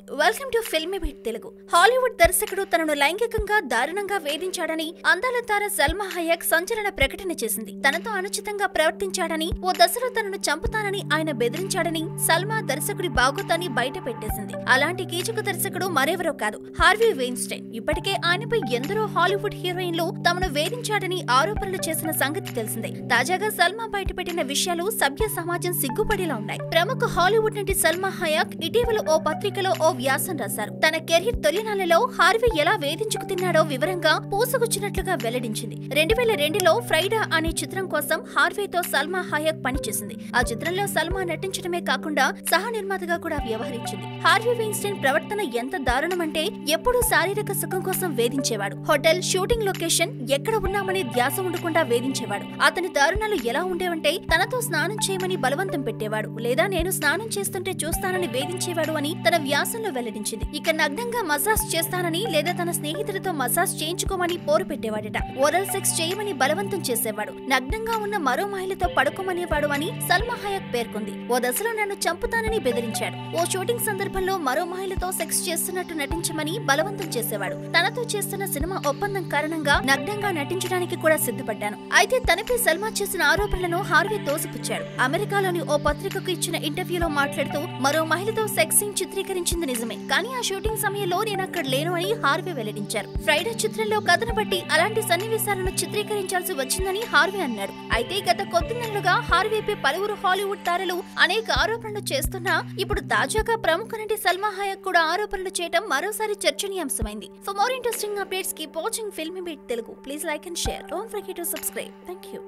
welcome to Filmibeat Telugu Hollywood దర్శకుడు తనను లైంగికంగా దారుణంగా వేధించాడని అందాల తార సల్మా హయాక్ సంచలన ప్రకటన చేసింది తనతో అనుచితంగా ప్రవర్తించాడని ఓ దశలో తనను చంపుతానని ఆయన బెదిరించాడని సల్మా దర్శకుడి బాగోతాన్ని బయట పెట్టేసింది అలాంటి కీచక దర్శకుడు మరెవరో కాదు హార్వీ వెయిన్స్టైన్ ఇప్పటికే ఆయనపై ఎందరో హాలీవుడ్ హీరోయిన్లు తమను వేధించాడని ఆరోపణలు చేసిన సంగతి తెలిసిందే తాజాగా సల్మా బయటపెట్టిన విషయాలు సభ్య సమాజం సిగ్గుపడేలా ఉన్నాయి ప్రముఖ హాలీవుడ్ నటి సల్మా హయాక్ ఇటీవల ఓ పత్రికలో ఓ వ్యాసం రాశారు తన కెరీర్ తొలినాళ్లలో హార్వీ ఎలా వేధించుకు తిన్నాడో వివరంగా పూసగుచ్చినట్లుగా వెల్లడించింది రెండు వేల రెండులో ఫ్రైడా అనే చిత్రం కోసం హార్వీతో సల్మా హయాక్ పనిచేసింది ఆ చిత్రంలో సల్మా నటించడమే కాకుండా సహ నిర్మాతగా కూడా వ్యవహరించింది హార్వీ వెయిన్స్టైన్ ప్రవర్తన ఎంత దారుణమంటే ఎప్పుడూ శారీరక సుఖం కోసం వేధించేవాడు హోటల్ షూటింగ్ లొకేషన్ ఎక్కడ ఉన్నామని ధ్యాస ఉండకుండా వేధించేవాడు అతని దారుణాలు ఎలా ఉండేవంటే తనతో స్నానం చేయమని బలవంతం పెట్టేవాడు లేదా నేను స్నానం చేస్తుంటే చూస్తానని వేధించేవాడు అని తన వ్యాసంలో వెల్లడించింది ఇక నగ్నంగా మసాజ్ చేస్తానని లేదా తన స్నేహితులతో మసాజ్ చేయించుకోమని పోరు పెట్టేవాడట ఓరల్ సెక్స్ చేయమని బలవంతం చేసేవాడు నగ్నంగా ఉన్న మరో మహిళతో పడుకోమనేవాడు అని సల్మా హయాక్ పేర్కొంది ఓ దశలో నన్ను చంపుతానని బెదిరించాడు ఓ షూటింగ్ సందర్భంలో మరో మహిళతో సెక్స్ చేస్తున్నట్టు నటించమని బలవంతం చేసేవాడు తనతో చేస్తున్న సినిమా ఒప్పందం కారణంగా నగ్నంగా నటించడానికి కూడా సిద్ధపడ్డాను అయితే తనపై సల్మా చేసిన ఆరోపణలను హార్వీ తోసిపుచ్చాడు అమెరికాలోని ఓ పత్రికకు ఇచ్చిన ఇంటర్వ్యూలో మాట్లాడుతూ మరో మహిళతో సెక్స్ సీన్ చిత్రీకరించింది నిజమే కానీ ఆ షూటింగ్ సమయంలో నేను అక్కడ లేను అని హార్వీ వెల్లడించారు ఫ్రైడే చిత్రంలో కథను బట్టి అలాంటి సన్నివేశాలను చిత్రీకరించాల్సి వచ్చిందని హార్వీ అన్నాడు అయితే గత కొద్ది నెలలుగా హార్వీపై పలువురు హాలీవుడ్ తారలు అనేక ఆరోపణలు చేస్తున్నా ఇప్పుడు తాజాగా ప్రముఖ నటి సల్మా హయాక్ కూడా ఆరోపణలు చేయడం మరోసారి చర్చనీయాంశమైంది for more interesting updates keep watching Filmibeat Telugu please like and share don't forget to subscribe thank you